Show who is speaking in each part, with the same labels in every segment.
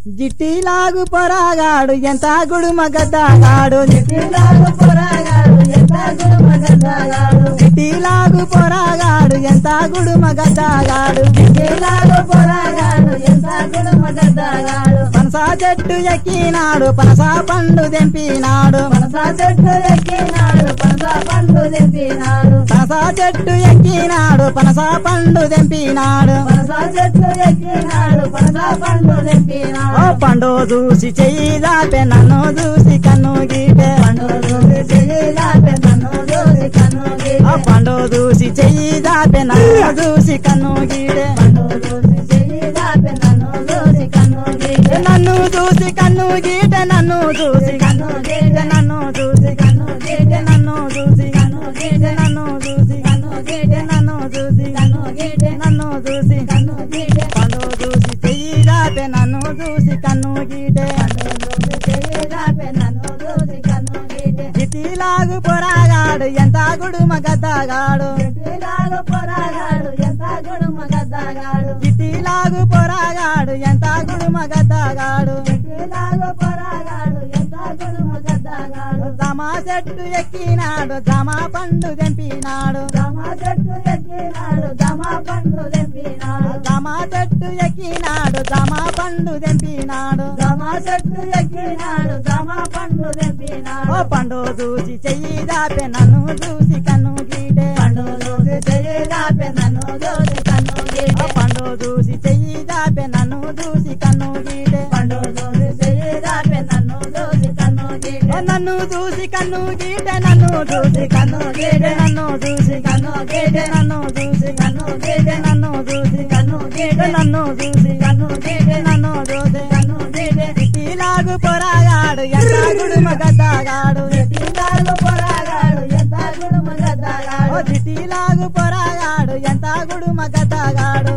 Speaker 1: జిట్టిలాగు పొరాగాడు ఎంత గుడుమ గద్దగాడు
Speaker 2: జిట్టిలాగు పొరగాడు ఎంత గుడుమ గద్దగాడు
Speaker 1: జిట్టిలాగు పొరాగాడు ఎంత గుడుమ గద్దగాడు
Speaker 2: జిట్టిలాగు పొరగాడు ఎంత గుడుమ గద్దగాడు
Speaker 1: పనస చెట్టు ఎక్కినాడు పనస పండు తెంపినాడు
Speaker 2: పనస చెట్టు ఎక్కినాడు పనస పండు తెంపినాడు
Speaker 1: పనస చెట్టు ఎక్కినాడు పనస పండు తెంపినాడు
Speaker 2: పనస చెట్టు ఎక్కినాడు పనస పండు తెంపినాడు
Speaker 1: ఓ పండు చూసి చెయ్యి దాపే నన్ను చూసి కన్ను గీటే
Speaker 2: పండు చూసి చెయ్యి దాపే నన్ను చూసి కన్ను
Speaker 1: ఆ పండు చూసి చెయ్యి దాపే నన్ను చూసి కన్ను గీటే
Speaker 2: పండు చూసి చెయ్యి దాపే నన్ను చూసి కన్ను గీటే
Speaker 1: నన్ను చూసి కన్ను గీటే నన్ను చూసి
Speaker 2: కన్ను గీటే
Speaker 1: నన్ను చూసి
Speaker 2: కన్ను గీటే
Speaker 1: నన్ను చూసి
Speaker 2: కన్ను గీటే
Speaker 1: నన్ను చూసి
Speaker 2: కన్ను గీటే
Speaker 1: నన్ను చూసి
Speaker 2: కన్ను గీటే
Speaker 1: నన్ను చూసి
Speaker 2: కన్ను గీటే
Speaker 1: పండు చూసి చెయ్యి దాపే నన్ను చూసి కన్ను గీటే జిటిలాగు పొరాగాడు ఎంత గుడుమ గద్దగాడు జిటిలాగు పొరాగాడు ఎంత గుడుమ గద్దగాడు జమా చెట్టు ఎక్కినాడు జమా పండు తెంపినాడు జమా చెట్టు ఎక్కినాడు జమా పండు తెంపినాడు ఓ పండు చూసి చెయ్యి దాపే నన్ను చూసి కన్ను గీటే ఓ పండు చూసి చెయ్యి దాపే నన్ను చూసి కన్ను గీటే ఓ నన్ను చూసి కన్ను గీటే నన్ను చూసి కన్ను గీటే నన్ను చూసి కన్ను గీటే నన్ను చూసి కన్ను గీటే నన్ను చూసి కన్ను గీటే నన్ను చూసి కన్ను గీటే నన్ను చూసి కన్ను గీటే ఇలాగు పొరాగాడు ఎంత గుడుమ గద్దగాడు ఓ చిటిలాగు పొరాగాడు ఎంత గుడుమ గద్దగాడు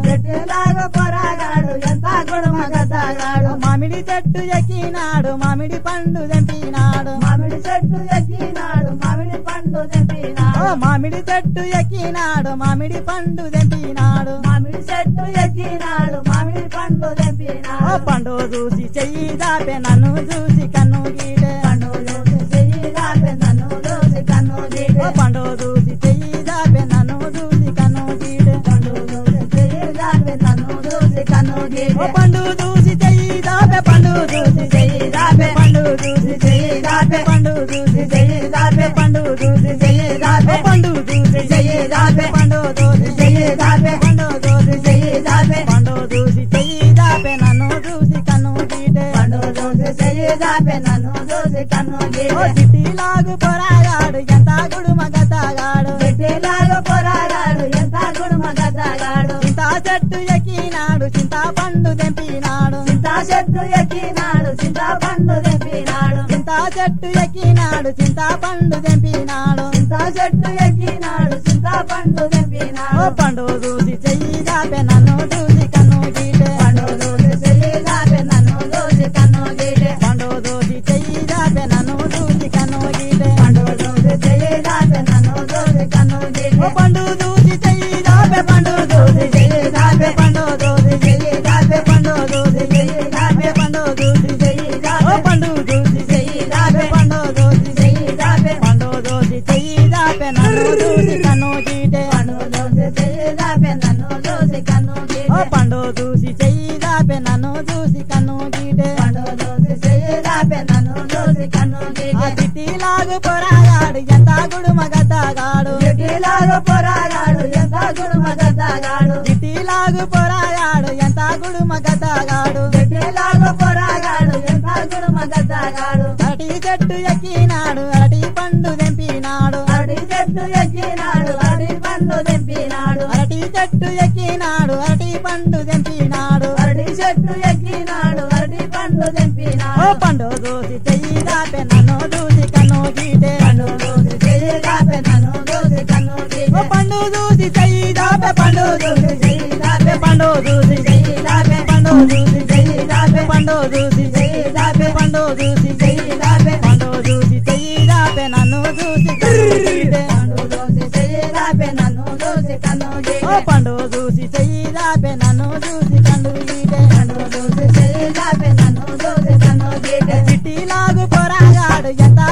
Speaker 1: మామిడి చెట్టు ఎక్కినాడు మామిడి పండు తెంపినాడు
Speaker 2: మామిడి చెట్టు ఎక్కినాడు మామిడి పండు తెంపినాడు
Speaker 1: ఓ మామిడి చెట్టు ఎక్కినాడు మామిడి పండు తెంపినాడు
Speaker 2: మామిడి చెట్టు ఎక్కినాడు మామిడి పండు
Speaker 1: ఓ
Speaker 2: తెంపినాడు
Speaker 1: పండు చూసి చెయ్యి దాపే నన్ను చూసి కన్ను గీటే
Speaker 2: పండు చూసి చెయ్యి దాపే నన్ను చూసి కన్ను
Speaker 1: ఓ
Speaker 2: గీటే
Speaker 1: పండు చూసి చెయ్యి దాపే నన్ను చూసి కన్ను గీటే
Speaker 2: పండు చూసి చెయ్యి దాపే నన్ను చూసి కన్ను
Speaker 1: ఓ
Speaker 2: గీటే
Speaker 1: పండు చూసి చెయ్యి దాపే పండు చూసి చెయ్యి దాపే పండు చూసి చెయ్యి దాపే పండు చూసి చెయ్యి దాపే పండు చూసి చెయ్యి దాపే పండు చూసి చెయ్యి దాపే పండు చూసి చెయ్యి దాపే పండు చూసి చెయ్యి దాపే పండు చూసి చెయ్యి దాపే నన్ను చూసి కన్ను గీటే
Speaker 2: పండు చూసి చెయ్యి దాపే నన్ను చూసి కన్ను
Speaker 1: ఓ
Speaker 2: గీటే
Speaker 1: చిట్టిలాగు పొరాగాడు ఎంత గుడుమ గద్దగాడు
Speaker 2: చెట్టిలాగా పోరాడాడు ఎంత గుడుమ గద్దగాడు
Speaker 1: చింత చెట్టు ఎక్కినాడు చింత పండు తెంపినాడు
Speaker 2: చింత చెట్టు ఎక్కినాడు చింత పండు తెంపినాడు
Speaker 1: చింత చెట్టు ఎక్కినాడు చింత పండు తెంపినాడు
Speaker 2: చింత చెట్టు ఎక్కినాడు చింత పండు
Speaker 1: ఓ
Speaker 2: తెంపినాడు
Speaker 1: పండు చూసి చెయ్యి దాపే నన్ను చూసి కన్ను గీటే
Speaker 2: పండు చూసి చెయ్యి దాపే నన్ను చూసి కన్ను గీటే
Speaker 1: పండు చూసి చెయ్యి దాపే నన్ను చూసి కన్ను గీటే
Speaker 2: పండు చూసి చెయ్యి దాపే నన్ను చూసి కన్ను
Speaker 1: ఓ
Speaker 2: గీటే
Speaker 1: పండు చూసి చెయ్యి దాపే పండు చూసి చెయ్యి దాపే పండు చూసి చెయ్యి దాపే పండు చూసి చెయ్యి దాపే పండు చూసి చెయ్యి దాపే పండు చూసి చెయ్యి దాపే పండు చూసి
Speaker 2: చెయ్యి దాపే
Speaker 1: పండు చూసి చెయ్యి దాపే నన్ను చూసి కన్ను గీటే
Speaker 2: పండు చూసి చెయ్యి దాపే నన్ను చూసి కన్ను
Speaker 1: ఓ
Speaker 2: గీటే
Speaker 1: పండు చూసి చెయ్యి దాపే నన్ను చూసి కన్ను గీటే
Speaker 2: పండు చూసి చెయ్యి దాపే నన్ను చూసి కన్ను
Speaker 1: ఆ
Speaker 2: గీటే
Speaker 1: చిట్టిలాగు పొరాగాడు ఎంత గుడుమ గద్దగాడు
Speaker 2: చెట్టిలాగా పోరాడాడు ఎంత గుడుమ గద్దగాడు
Speaker 1: చిట్టిలాగు పొరాగాడు ఎంత గుడుమ గద్దగాడు
Speaker 2: చెట్టిలాగా పోరాడాడు ఎంత గుడుమ గద్దగాడు
Speaker 1: అరటి చెట్టు ఎక్కినాడు అరటి పండు తెంపినాడు
Speaker 2: అడి చెట్టు ఎక్కినాడు అడి పండు తెంపినాడు
Speaker 1: అరటి చెట్టు ఎక్కినాడు అరటి పండు తెంపినాడు
Speaker 2: అరటి చెట్టు ఎక్కినాడు అరటి పండు
Speaker 1: ఓ
Speaker 2: తెంపినాడు
Speaker 1: పండు చూసి చెయ్యి దాపే నన్ను చూసి కన్ను గీటే
Speaker 2: పండు చూసి చెయ్యి దాపే నన్ను చూసి కన్ను
Speaker 1: ఓ
Speaker 2: గీటే
Speaker 1: పండు చూసి చెయ్యి దాపే పండు చూసి చెయ్యి దాపే పండు చూసి
Speaker 2: చెయ్యి దాపే
Speaker 1: పండు చూసి చెయ్యి దాపే పండు చూసి చెయ్యి దాపే పండు చూసి చెయ్యి దాపే పండు చూసి చెయ్యి దాపే నన్ను చూసి కన్ను గీటే
Speaker 2: పండు చూసి చెయ్యి దాపే నన్ను చూసి కన్ను
Speaker 1: ఓ
Speaker 2: గీటే
Speaker 1: పండు చూసి చెయ్యి దాపే నన్ను చూసి కన్ను గీటే
Speaker 2: పండు చూసి చెయ్యి దాపే నన్ను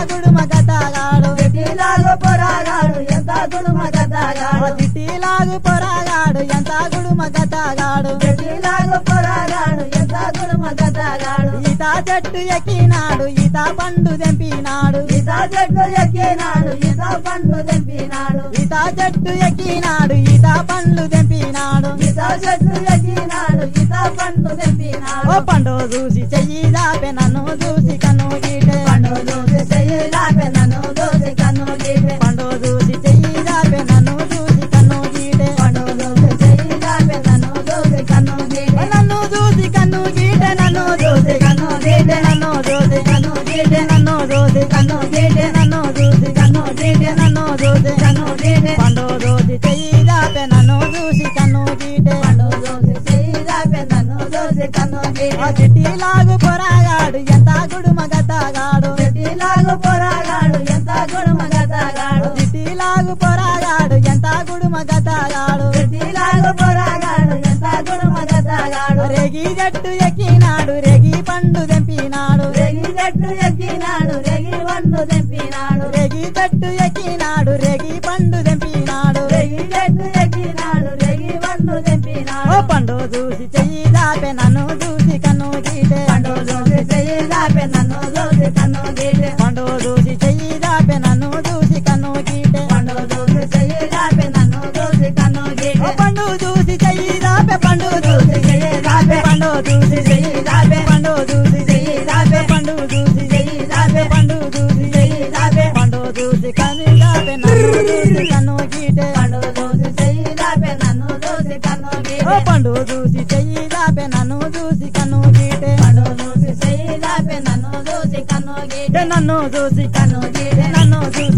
Speaker 1: గుడుమ గతగాడు
Speaker 2: చెట్టిలాగు పొరాగాడు ఎంత గుడుమ గతగాడు
Speaker 1: చిట్టిలాగు పొరాగాడు ఎంత గుడుమ గతగాడు
Speaker 2: చెట్టిలాగు పొరాగాడు ఎంత గుడుమ గతగాడు
Speaker 1: ఈత చెట్టు ఎక్కినాడు ఈత పండు తెంపినాడు
Speaker 2: ఈత చెట్టు ఎక్కినాడు ఈత పండు తెంపినాడు
Speaker 1: ఈత చెట్టు ఎక్కినాడు ఈత పండ్లు తెంపినాడు
Speaker 2: ఈత చెట్టు ఎక్కినాడు ఈత పండు
Speaker 1: ఓ
Speaker 2: తెంపినాడు
Speaker 1: పండు చూసి చెయ్యి దాపే నన్ను చూసి కన్ను గీటే
Speaker 2: పండు దోసి చెయ్యి లాపే నన్ను దోసి కన్ను గీటే
Speaker 1: పండు చూసి చెయ్యి దాపే నన్ను చూసి కన్ను గీటే
Speaker 2: పండు దోసి చెయ్యి లాపే నన్ను దోసి కన్ను గీటే
Speaker 1: నన్ను చూసి కన్ను గీటే నన్ను చూసి కన్ను గీటే నన్ను చూసి కన్ను గీటే నన్ను చూసి కన్ను గీటే నన్ను చూసి కన్ను గీటే నన్ను చూసి కన్ను గీటే పండు చూసి చెయ్యి దాపే నన్ను చూసి కన్ను గీటే
Speaker 2: పండు దోసి చెయ్యి లాపే నన్ను దోసి కన్ను
Speaker 1: ఆ
Speaker 2: గీటే
Speaker 1: చిట్టిలాగు పొరాగాడు ఎంత గుడుమ గతగాడు
Speaker 2: చెట్టిలాగు పొరాగాడు ఎంత గుడుమ గతగాడు
Speaker 1: చిట్టిలాగు పొరాగాడు ఎంత గుడుమ గతగాడు
Speaker 2: చెట్టిలాగు పొరాగాడు ఎంత గుడుమ గతగాడు
Speaker 1: రెగి జట్టు ఎక్కినాడు రెగి పండు తెంపినాడు
Speaker 2: రెగి చెట్టు ఎక్కినాడు రెగి వండు తెంపినాడు
Speaker 1: రెగి జట్టు ఎక్కినాడు రెగి పండు తెంపినాడు
Speaker 2: రెగి చెట్టు ఎక్కినాడు రెగి వండు
Speaker 1: ఓ
Speaker 2: తెంపినాడు
Speaker 1: పండు చూసి చెయ్యి దాపే నన్ను చూసి కన్ను గీటే
Speaker 2: పండు దోసి చెయ్యి లాపే నన్ను దోసి కన్ను గీటే
Speaker 1: పండు చూసి చెయ్యి దాపే నన్ను చూసి కన్ను గీటే
Speaker 2: పండు దోసి చెయ్యి లాపే నన్ను దోసి కన్ను
Speaker 1: ఓ
Speaker 2: గీటే
Speaker 1: పండు చూసి చెయ్యి దాపే పండు చూసి చెయ్యి దాపే పండు చూసి చెయ్యి దాపే పండు చూసి చెయ్యి దాపే పండు చూసి చెయ్యి దాపే పండు చూసి చెయ్యి దాపే పండు చూసి కన్ను దాపే నన్ను చూసి కన్ను గీటే
Speaker 2: పండు దోసి చెయ్యి లాపే నన్ను దోసి కన్ను
Speaker 1: ఓ
Speaker 2: గీటే
Speaker 1: పండు చూసి చెయ్యి దాపే నన్ను చూసి కన్ను గీటే
Speaker 2: పండు దోసి చెయ్యి లాపే నన్ను దోసి కన్ను గీటే
Speaker 1: నన్ను చూసి
Speaker 2: కన్ను గీటే
Speaker 1: నన్ను చూసి